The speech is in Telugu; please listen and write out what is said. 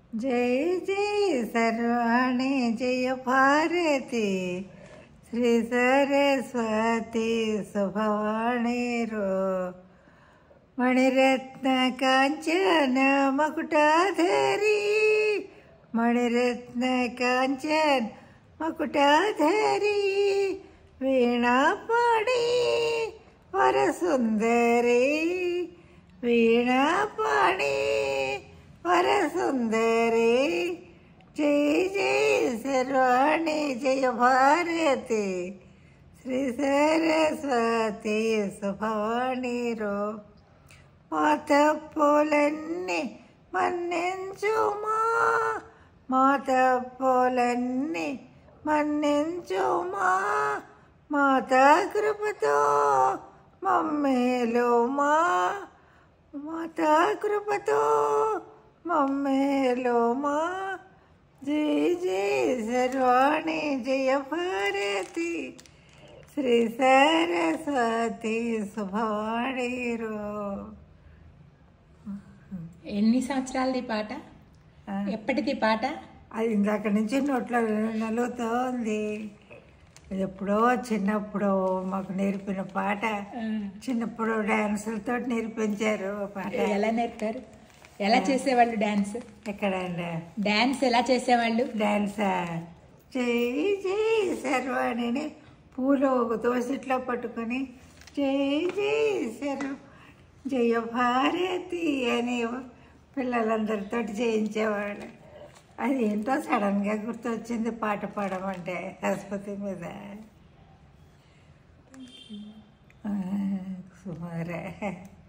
జై జై సర్వాణి జయ భారతి శ్రీ సరస్వతి శుభవాణి రో మణిరత్న కాంచన మకుటాధరి మణిరత్న కాంచన్ మకుటాధరి వీణాపాణి వరసుందరి వీణాపాణి వరసుందరి జై జై సర్వాణి జయ భారతి శ్రీ సరస్వతి శుభవాణి రో మాత పూలన్నీ మన్నించుమా మాత పూలన్నీ మన్నించుమా మాత కృపతో మమ్మేలుమా మాత కృపతో మమ్మేలుమా జై జై సర్వాణి జయ భారతి శ్రీ సరస్వతి శుభవాణి రో ఎన్ని సంవత్సరాలది పాట ఎప్పటిది పాట అది ఇందాక నుంచి నోట్లో నలుగుతూ ఉంది ఇది ఎప్పుడో చిన్నప్పుడు మాకు నేర్పిన పాట చిన్నప్పుడు డ్యాన్సులతో నేర్పించారు ఆ పాట ఎలా నేర్పారు ఎలా చేసేవాళ్ళు డాన్స్ ఎక్కడండి డాన్స్ ఎలా చేసేవాళ్ళు డాన్సా జై జై శర్వాణిని పూలు ఒక దోసిట్లో పట్టుకొని జై జై శర్వ జయ భారతి అని పిల్లలందరితో చేయించేవాళ్ళు అది ఏంటో సడన్గా గుర్తొచ్చింది పాట పాడమంటే ఆసుపత్రి మీద ఆ, సుమారే